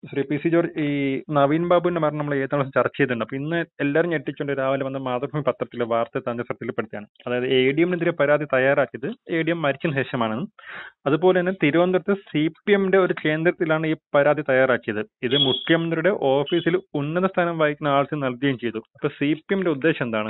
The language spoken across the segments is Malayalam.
ശ്രീ പി സി ജോർജ് ഈ നവീൻ ബാബുവിന്റെ മരണം നമ്മൾ ഏത് ദിവസം ചർച്ച ചെയ്തിട്ടുണ്ട് അപ്പൊ ഇന്ന് എല്ലാവരും ഞെട്ടിച്ചുകൊണ്ട് രാവിലെ വന്ന മാതൃഭൂമി പത്രത്തിലെ വാർത്ത തന്നെ ശ്രദ്ധയിൽപ്പെടുത്തിയാണ് അതായത് എ ഡി എമ്മിനെതിരെ പരാതി തയ്യാറാക്കിയത് എ ഡി എം മരിച്ചതിന് ശേഷമാണെന്നും അതുപോലെ തന്നെ തിരുവനന്തപുരത്ത് സി പി എമ്മിന്റെ ഒരു കേന്ദ്രത്തിലാണ് ഈ പരാതി തയ്യാറാക്കിയത് ഇത് മുഖ്യമന്ത്രിയുടെ ഓഫീസിൽ ഉന്നത സ്ഥാനം വഹിക്കുന്ന ആൾക്ക് നൽകുകയും ചെയ്തു അപ്പൊ സി പി എമ്മിന്റെ ഉദ്ദേശം എന്താണ്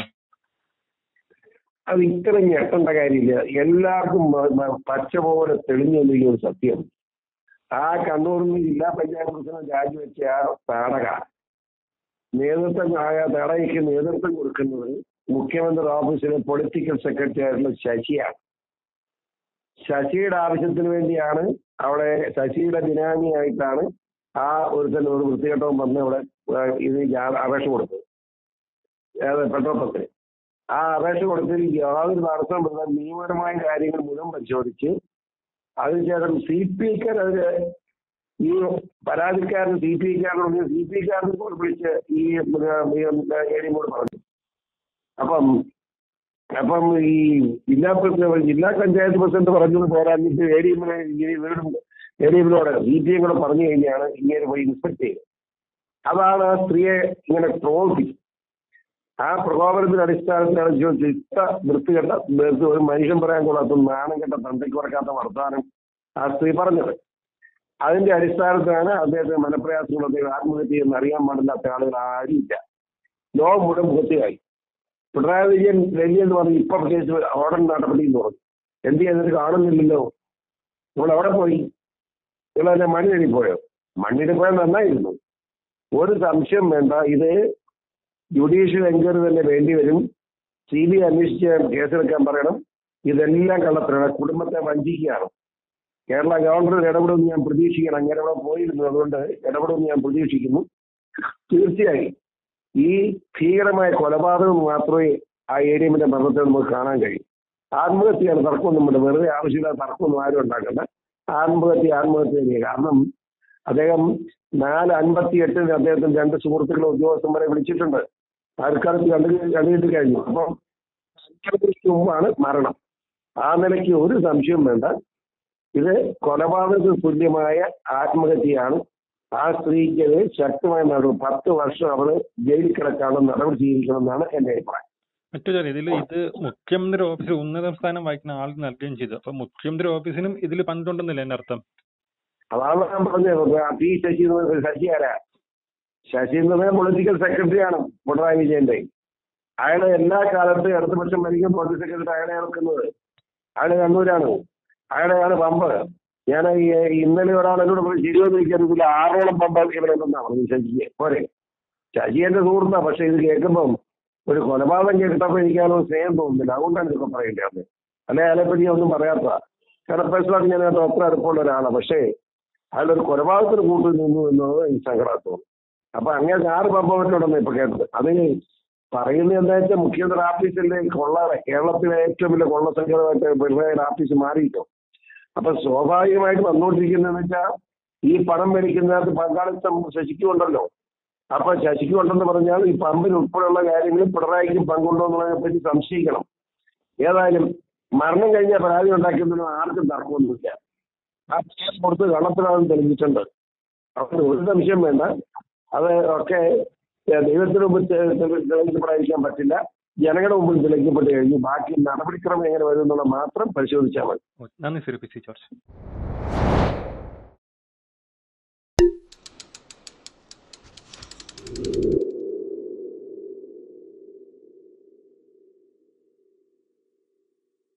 അത് ഇത്ര ഞെട്ടേണ്ട കാര്യമില്ല എല്ലാവർക്കും മ- മ- പച്ച പോലെ തെളിഞ്ഞു വന്നിരിക്കുന്ന ഒരു സത്യം ആ കണ്ണൂരിൽ നിന്ന് ജില്ലാ പഞ്ചായത്ത് പ്രസിഡന്റ് രാജിവെച്ച ആ താടക നേതൃത്വം ആ താടകയ്ക്ക് നേതൃത്വം കൊടുക്കുന്നത് മുഖ്യമന്ത്രി ഓഫീസിലെ പൊളിറ്റിക്കൽ സെക്രട്ടറി ആയിട്ടുള്ള ശശിയാണ് ശശിയുടെ ആവശ്യത്തിന് വേണ്ടിയാണ് അവിടെ ശശിയുടെ ബിനാമിയായിട്ടാണ് ആ ഒരുത്തൻ ഒരു വൃത്തികെട്ടവൻ വന്ന് അവിടെ ആ, ഇത് ജാ- അപേക്ഷ കൊടുത്തത് ഏത് പെട്രോൾ പത്തിന് ആ അപേക്ഷ കൊടുത്തതിൽ യാതൊരു തടസ്സം വരുന്ന നിയമപരമായ കാര്യങ്ങൾ മുഴുവൻ പരിശോധിച്ച് അതിനുശേഷം സി പി ഐക്കാർ അതിന് ഈ പരാതിക്കാരൻ സി പി ഐക്കാരനോട് സി പി ഐക്കാരനെ വിളിച്ച് ഈ ഏടിയോട് പറഞ്ഞു അപ്പം അപ്പം ഈ ജില്ലാ പ്രസിഡന്റ് ജില്ലാ പഞ്ചായത്ത് പ്രസിഡന്റ് പറഞ്ഞത് പോരാഞ്ഞിട്ട് എ ഡി എമ്മിനെ വീടും എ ഡി എമ്മിനോട് സി പി ഐ കൂടെ പറഞ്ഞു കഴിഞ്ഞാണ് ഇങ്ങനെ പോയി ഇൻസ്പെക്ട് ചെയ്തത് അതാണ് ആ സ്ത്രീയെ ഇങ്ങനെ ട്രോൾ ആ പ്രകോപനത്തിന്റെ അടിസ്ഥാനത്തിലാണ് ചോദിച്ചത് ഇത്ര വൃത്തികെട്ട വെറുതെ ഒരു മനുഷ്യൻ പറയാൻ കൊള്ളാത്ത നാണം കെട്ട തന്തയ്ക്ക് കുറക്കാത്ത വർത്താനം ആ സ്ത്രീ പറഞ്ഞത് അതിന്റെ അടിസ്ഥാനത്തിലാണ് അദ്ദേഹത്തെ മനപ്രയാസങ്ങൾ അദ്ദേഹം ആത്മഹത്യ ചെയ്യുന്ന അറിയാൻ പാടില്ലാത്ത ആളുകൾ ആരുമില്ല ലോകം മുഴുവൻ പൂർത്തിയായി പിണറായി വിജയൻ ഡൽഹി എന്ന് പറഞ്ഞ് ഇപ്പൊ കേസ് ഓർഡർ നടപടി എന്ന് പറഞ്ഞു എന്ത് ചെയ്തിട്ട് കാണുന്നില്ലല്ലോ നിങ്ങൾ എവിടെ പോയി നിങ്ങൾ അതിന്റെ മണ്ണിടി പോയോ മണ്ണിടി പോയാൽ നന്നായിരുന്നു ഒരു സംശയം വേണ്ട ഇത് ജുഡീഷ്യൽ എൻക്വയറി തന്നെ വേണ്ടി വരും സി ബി ഐ അന്വേഷിച്ച് കേസെടുക്കാൻ പറയണം ഇതെല്ലാം കള്ളത്തരാണ് കുടുംബത്തെ വഞ്ചിക്കുകയാണ് കേരള ഗവർണർ ഇടപെടുമെന്ന് ഞാൻ പ്രതീക്ഷിക്കണം അങ്ങനെ അവിടെ പോയിരുന്നു അതുകൊണ്ട് ഇടപെടുമെന്ന് ഞാൻ പ്രതീക്ഷിക്കുന്നു തീർച്ചയായും ഈ ഭീകരമായ കൊലപാതകം മാത്രമേ ആ ഏരിയമിന്റെ മരണത്തെ നമുക്ക് കാണാൻ കഴിയും ആത്മഹത്യയാണ് തർക്കമൊന്നും വേണ്ട വെറുതെ ആവശ്യമില്ലാത്ത തർക്കമൊന്നും ആരും ഉണ്ടാക്കണ്ട ആത്മഹത്യ ആത്മഹത്യ തന്നെയാണ് കാരണം അദ്ദേഹം നാല് അൻപത്തി എട്ടിന് അദ്ദേഹത്തിന് രണ്ട് സുഹൃത്തുക്കളെ ഉദ്യോഗസ്ഥന്മാരെ വിളിച്ചിട്ടുണ്ട് ആൾക്കാർക്ക് കണ്ടു കണ്ടിട്ട് കഴിഞ്ഞു അപ്പം അഞ്ചരയ്ക്ക് മുമ്പാണ് മരണം ആ നിലയ്ക്ക് ഒരു സംശയം വേണ്ട ഇത് കൊലപാതകത്തിന് തുല്യമായ ആത്മഹത്യയാണ് ആ സ്ത്രീക്കെതിരെ ശക്തമായ നടപടി പത്ത് വർഷം അവള് ജയിലിൽ കിടക്കാനുള്ള നടപടി സ്വീകരിക്കണമെന്നാണ് എന്റെ അഭിപ്രായം മറ്റു കാര്യം ഇതിൽ ഇത് മുഖ്യമന്ത്രി ഓഫീസിൽ ഉന്നത സ്ഥാനം വഹിക്കുന്ന ആൾക്ക് നൽകുകയും ചെയ്തു അപ്പൊ മുഖ്യമന്ത്രി ഓഫീസിനും ഇതിൽ പങ്കുണ്ടെന്നല്ലേ എന്റെ അർത്ഥം അതാണ് ഞാൻ പറഞ്ഞത് ആ പി ശശി എന്ന് പറയുന്നത് ശശി ആരാ ശശി എന്ന് പറയുന്നത് പൊളിറ്റിക്കൽ സെക്രട്ടറിയാണ് പിണറായി വിജയന്റെ അയാളെ എല്ലാ കാലത്തും ഇടതുപക്ഷം ഭരിക്കും പൊളിറ്റിക്കൽ സെക്രട്ടറി അയാളെ ഇറക്കുന്നത് അയാള് കണ്ണൂരാണ് അയാളെയാണ് പമ്പ് ഞാൻ ഈ ഇന്നലെ ഒരാൾ എന്നോട് പറഞ്ഞു ശരിയെന്ന് എനിക്കറിയത്തില്ല ആറോളം പമ്പ് ഇവരുണ്ടെന്നാ പറഞ്ഞു ശശിക്ക് പോരെ ശശി എന്റെ സുഹൃത്താ പക്ഷെ ഇത് കേൾക്കുമ്പം ഒരു കൊലപാതകം കേട്ടപ്പോൾ എനിക്കാണോ സ്നേഹം തോന്നുന്നില്ല അതുകൊണ്ടാണ് ഇതൊക്കെ പറയേണ്ടത് അല്ലെ അയാളെ പറ്റി ഞാൻ ഒന്നും പറയാത്ത കാരണം പേഴ്സണലായിട്ട് ഞാൻ അത് അത്ര അടുപ്പമുള്ള ഒരാളാണ് പക്ഷേ അയാളൊരു കൊലപാതകത്തിന് കൂട്ടു നിന്നു എന്നത് എനിക്ക് സങ്കടം തോന്നുന്നു അപ്പൊ അങ്ങനെ ആറ് പമ്പവറ്റിലുണ്ടെന്ന് ഇപ്പൊ കേട്ടത് അത് പറയുന്നത് എന്താ വെച്ചാൽ മുഖ്യമന്ത്രി ഓഫീസിലെ കൊള്ള കേരളത്തിലെ ഏറ്റവും വലിയ കൊള്ള സംഘടനമായിട്ട് പിണറായി ഓഫീസ് മാറിയിട്ടോ അപ്പൊ സ്വാഭാവികമായിട്ട് വന്നുകൊണ്ടിരിക്കുന്നതെന്ന് വെച്ചാൽ ഈ പണം മേടിക്കുന്നതിനകത്ത് പങ്കാളിത്തം ശശിക്കുണ്ടല്ലോ അപ്പൊ ശശിക്കുണ്ടെന്ന് പറഞ്ഞാൽ ഈ പമ്പിന് ഉൾപ്പെടെയുള്ള കാര്യങ്ങളിൽ പിണറായിക്കും പങ്കുണ്ടോ എന്നുള്ളതിനെ പറ്റി സംശയിക്കണം ഏതായാലും മരണം കഴിഞ്ഞ പരാതി ഉണ്ടാക്കുന്നതിനും ആർക്കും തർക്കമൊന്നുമില്ല ആ കേസ് കൊടുത്ത് കള്ളത്തിലാണെന്ന് തെളിഞ്ഞിട്ടുണ്ട് അതുകൊണ്ട് ഒരു സംശയം വേണ്ട അത് ഒക്കെ ഏഹ്, ദൈവത്തിന് മുമ്പ് തെ- തെ- തെളിയിക്കപ്പെടാതിരിക്കാൻ പറ്റില്ല ജനങ്ങളുടെ മുമ്പിൽ തെളിയിക്കപ്പെട്ട് കഴിഞ്ഞു ബാക്കി നടപടിക്രമം എങ്ങനെ വരും എന്നുള്ളത് മാത്രം പരിശോധിച്ചാൽ മതി നന്ദി ശ്രീ പി സി ജോർജ്